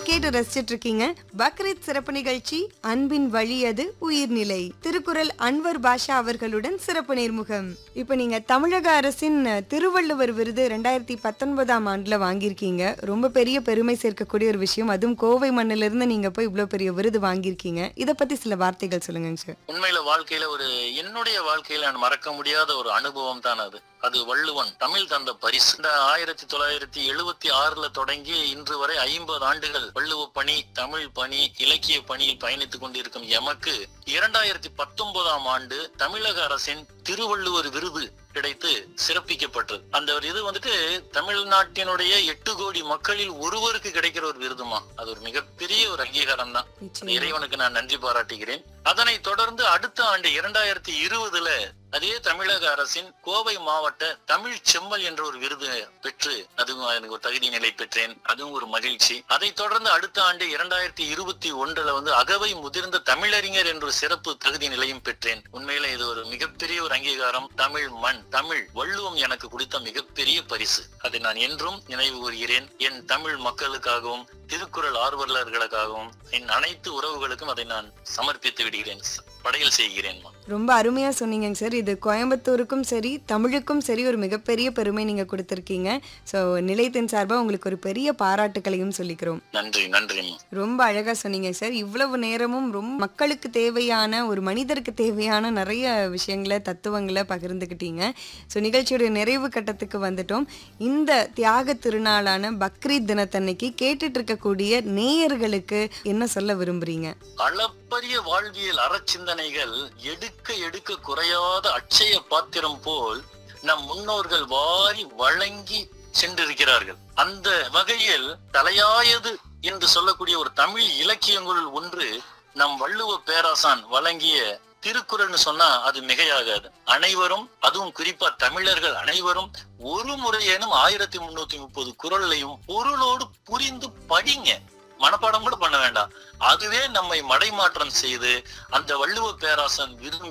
கேட்டு ரசிச்சிட்டு இருக்கீங்க பக்ரீத் சிறப்பு நிகழ்ச்சி அன்பின் வழி அது உயிர்நிலை திருக்குறள் அன்வர் பாஷா அவர்களுடன் சிறப்பு நேர்முகம் இப்ப நீங்க தமிழக அரசின் திருவள்ளுவர் விருது ரெண்டாயிரத்தி பத்தொன்பதாம் ஆண்டுல வாங்கியிருக்கீங்க ரொம்ப பெரிய பெருமை சேர்க்கக்கூடிய ஒரு விஷயம் அதுவும் கோவை மண்ணில இருந்து நீங்க போய் இவ்வளவு பெரிய விருது வாங்கியிருக்கீங்க இத பத்தி சில வார்த்தைகள் சொல்லுங்க சார் உண்மையில வாழ்க்கையில ஒரு என்னுடைய வாழ்க்கையில நான் மறக்க முடியாத ஒரு அனுபவம் தான் அது அது வள்ளுவன் தமிழ் தந்த பரிசு இந்த ஆயிரத்தி தொள்ளாயிரத்தி எழுபத்தி ஆறுல தொடங்கி இன்று வரை ஐம்பது ஆண்டுகள் வள்ளுவ பணி தமிழ் பணி இலக்கிய பணியில் பயணித்துக் கொண்டிருக்கும் எமக்கு இரண்டாயிரத்தி பத்தொன்பதாம் ஆண்டு தமிழக அரசின் திருவள்ளுவர் விருது கிடைத்து சிறப்பிக்கப்பட்டது அந்த ஒரு இது வந்துட்டு தமிழ்நாட்டினுடைய எட்டு கோடி மக்களில் ஒருவருக்கு கிடைக்கிற ஒரு விருதுமா அது ஒரு மிகப்பெரிய ஒரு அங்கீகாரம் தான் நிச்சயம் இறைவனுக்கு நான் நன்றி பாராட்டுகிறேன் அதனைத் தொடர்ந்து அடுத்த ஆண்டு இரண்டாயிரத்தி இருபதுல அதே தமிழக அரசின் கோவை மாவட்ட தமிழ் செம்மல் என்ற ஒரு விருது பெற்று அதுவும் எனக்கு ஒரு தகுதி நிலை பெற்றேன் அதுவும் ஒரு மகிழ்ச்சி அதைத் தொடர்ந்து அடுத்த ஆண்டு இரண்டாயிரத்தி இருபத்தி ஒன்றுல வந்து அகவை முதிர்ந்த தமிழறிஞர் என்ற ஒரு சிறப்பு தகுதி நிலையும் பெற்றேன் உண்மையில இது ஒரு மிகப்பெரிய ஒரு அங்கீகாரம் தமிழ் மண் தமிழ் வள்ளுவம் எனக்கு கொடுத்த மிகப்பெரிய பரிசு அதை நான் என்றும் நினைவு கூறுகிறேன் என் தமிழ் மக்களுக்காகவும் திருக்குறள் ஆர்வலர்களுக்காகவும் என் அனைத்து உறவுகளுக்கும் அதை நான் சமர்ப்பித்து விடுகிறேன் படையல் செய்கிறேன் ரொம்ப அருமையா சொன்னீங்க சார் இது கோயம்புத்தூருக்கும் சரி தமிழுக்கும் சரி ஒரு மிகப்பெரிய பெருமை நீங்க கொடுத்திருக்கீங்க ஸோ நிலையத்தின் சார்பா உங்களுக்கு ஒரு பெரிய பாராட்டுக்களையும் சொல்லிக்கிறோம் நன்றி நன்றிம்மா ரொம்ப அழகா சொன்னீங்க சார் இவ்வளவு நேரமும் ரொம்ப மக்களுக்கு தேவையான ஒரு மனிதருக்கு தேவையான நிறைய விஷயங்களை தத்துவங்களை பகிர்ந்துக்கிட்டீங்க ஸோ நிகழ்ச்சியோட நிறைவு கட்டத்துக்கு வந்துட்டோம் இந்த தியாக திருநாளான பக்ரீத் தினத்தன்னைக்கு கேட்டுட்டு இருக்கக்கூடிய நேயர்களுக்கு என்ன சொல்ல விரும்புறீங்க அளப்பரிய வாழ்வியல் அறச்சிந்தனைகள் எடுக்க எடுக்க குறையாத அட்சய பாத்திரம் போல் நம் முன்னோர்கள் வாரி வழங்கி சென்றிருக்கிறார்கள் அந்த வகையில் தலையாயது என்று சொல்லக்கூடிய ஒரு தமிழ் இலக்கியங்களுள் ஒன்று நம் வள்ளுவ பேராசான் வழங்கிய திருக்குறள்னு சொன்னா அது மிகையாகாது அனைவரும் அதுவும் குறிப்பா தமிழர்கள் அனைவரும் ஒரு முறையேனும் ஆயிரத்தி முன்னூத்தி முப்பது குரல்லையும் பொருளோடு புரிந்து படிங்க மனப்பாடம் கூட பண்ண வேண்டாம் அதுவே நம்மை மடைமாற்றம் செய்து அந்த வள்ளுவ பேராசன் விரும்பி